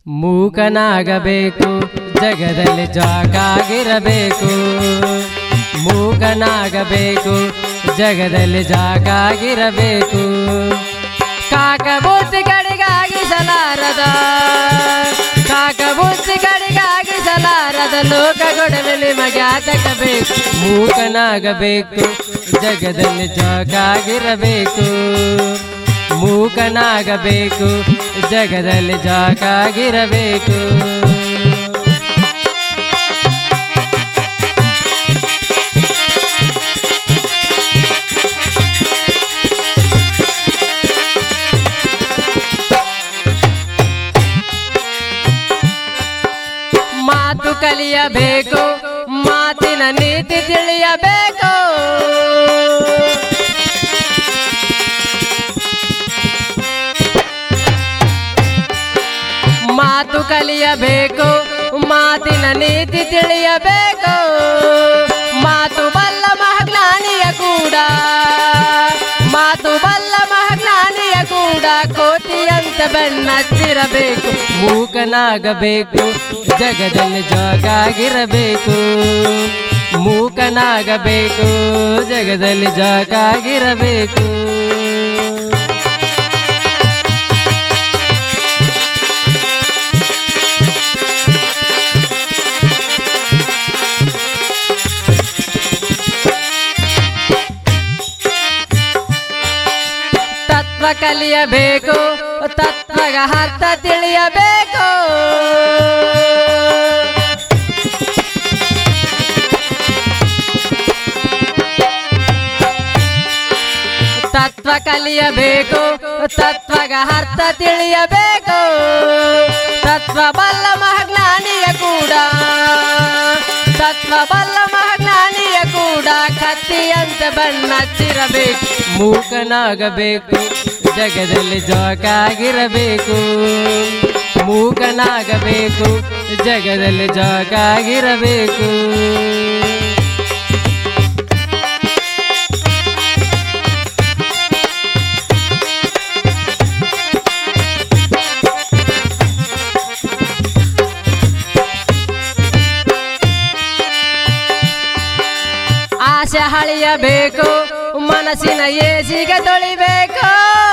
ಮೂಕನಾಗಬೇಕು ಜಗದಲ್ಲಿ ಜಾಗಾಗಿರಬೇಕು ಮೂಕನಾಗಬೇಕು ಜಗದಲ್ಲಿ ಜಾಗಾಗಿರಬೇಕು ಕಾಕ ಬುದ್ಧಿಗಳಿಗಾಗಿಸಲಾರದ ಕಾಕ ಬುದ್ಧಿಗಳಿಗಾಗಿಸಲಾರದ ಲೋಕ ಗೊಡವೆಲಿ ಮಗ್ಯಾತಕಬೇಕು ಮೂಕನಾಗಬೇಕು ಜಗದಲ್ಲಿ ಜಾಗಾಗಿರಬೇಕು ಮೂಕನಾಗಬೇಕು ಜಗದಲ್ಲಿ ಜಾಗಾಗಿರಬೇಕು ಮಾತು ಕಲಿಯಬೇಕು ಮಾತಿನ ನೀತಿ ತಿಳಿಯಬೇಕು ಮಾತು ಕಲಿಯಬೇಕು ಮಾತಿನ ನೀತಿ ತಿಳಿಯಬೇಕು ಮಾತು ಬಲ್ಲ ಮಹಾಜ್ಞಾನಿಯ ಕೂಡ ಮಾತು ಬಲ್ಲ ಮಹಾಜ್ಞಾನಿಯ ಕೂಡ ಕೋಟಿಯಂತ ಬೆನ್ನಚ್ಚಿರಬೇಕು ಮೂಕನಾಗಬೇಕು ಜಗದಲ್ಲಿ ಜಾಗಾಗಿರಬೇಕು ಮೂಕನಾಗಬೇಕು ಜಗದಲ್ಲಿ ಜಾಗಾಗಿರಬೇಕು ತತ್ವ ಕಲಿಯಬೇಕು ತತ್ವಗ ಅರ್ಥ ತಿಳಿಯಬೇಕು ತತ್ವ ಕಲಿಯಬೇಕು ತತ್ವಗ ಅರ್ಥ ತಿಳಿಯಬೇಕು ತತ್ವ ಬಲ್ಲ ಮಹಾಜ್ಞಾನಿಯ ಕೂಡ ತತ್ವ ಬಲ್ಲ ಮಹಾಜ್ಞಾನಿಯ ಕೂಡ ಕತ್ತಿಯಂತ ಬಣ್ಣಚ್ಚಿರಬೇಕು ಮೂಕನಾಗಬೇಕು ಜಗದಲ್ಲಿ ಜಾಗಾಗಿರಬೇಕು ಮೂಕನಾಗಬೇಕು ಜಗದಲ್ಲಿ ಜಾಗಾಗಿರಬೇಕು ಆಸೆ ಹಳಿಯಬೇಕು ಮನಸ್ಸಿನ ಏಸಿಗೆ ತೊಳಿಬೇಕು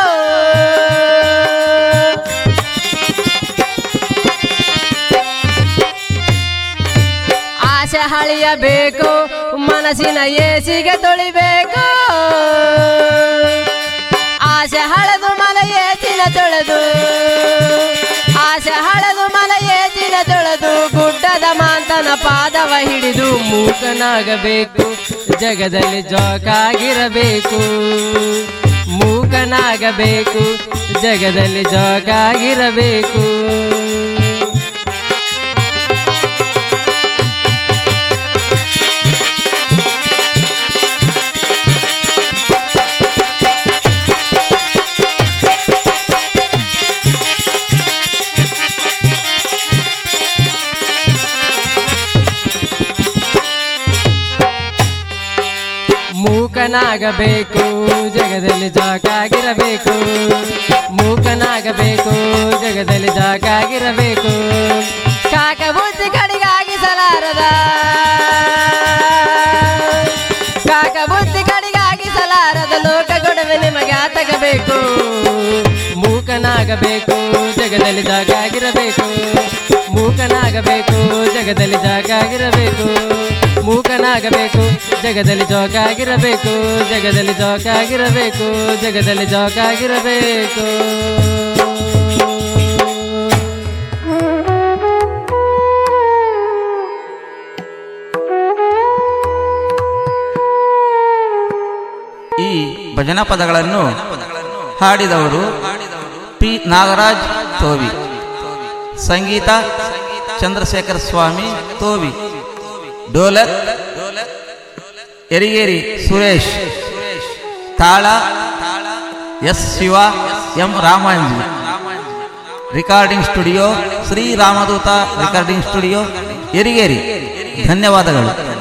ಆಸೆ ಹಳಿಯಬೇಕು ಮನಸ್ಸಿನ ಏಸಿಗೆ ತೊಳಿಬೇಕು ಆಸೆ ಹಳದು ಮನ ಏಸಿನ ತೊಳೆದು ಆಸೆ ಹಳದು ಮನ ಏಸಿನ ತೊಳೆದು ಗುಡ್ಡದ ಮಾಂತನ ಪಾದವ ಹಿಡಿದು ಮೂಕನಾಗಬೇಕು ಜಗದಲ್ಲಿ ಜೋಕಾಗಿರಬೇಕು ಮೂಕನಾಗಬೇಕು ಜಗದಲ್ಲಿ ಜೋಕಾಗಿರಬೇಕು ಮೂಕನಾಗಬೇಕು ಜಗದಲ್ಲಿ ಜಾಗಾಗಿರಬೇಕು ಮೂಕನಾಗಬೇಕು ಜಗದಲ್ಲಿ ಜಾಗಾಗಿರಬೇಕು ಕಾಕ ಬುದ್ಧಿಗಳಿಗಾಗಿಸಲಾರದ ಕಾಕ ಬುದ್ಧಿಗಳಿಗಾಗಿಸಲಾರದ ಲೋಕ ಗೊಡವೆ ನಿಮಗೆ ಆತಗಬೇಕು ಮೂಕನಾಗಬೇಕು ಜಗದಲ್ಲಿ ಜಾಗಾಗಿರಬೇಕು ಮೂಕನಾಗಬೇಕು ಜಗದಲ್ಲಿ ಜಾಗಾಗಿರಬೇಕು ಮೂಕನಾಗಬೇಕು ಜಗದಲ್ಲಿ ಜೋಕಾಗಿರಬೇಕು ಜಗದಲ್ಲಿ ಜೋಕಾಗಿರಬೇಕು ಜಗದಲ್ಲಿ ಜೋಕಾಗಿರಬೇಕು ಈ ಭಜನಾ ಪದಗಳನ್ನು ಹಾಡಿದವರು ಪಿ ನಾಗರಾಜ್ ತೋವಿ ಸಂಗೀತ ಚಂದ್ರಶೇಖರ ಸ್ವಾಮಿ ತೋವಿ ಡೋಲಕ್ ಎರಿಗೇರಿ ಸುರೇಶ್ ತಾಳ S Shiva M Ramanji recording studio Shri Ramadoota recording studio Erigeri ಧನ್ಯವಾದಗಳು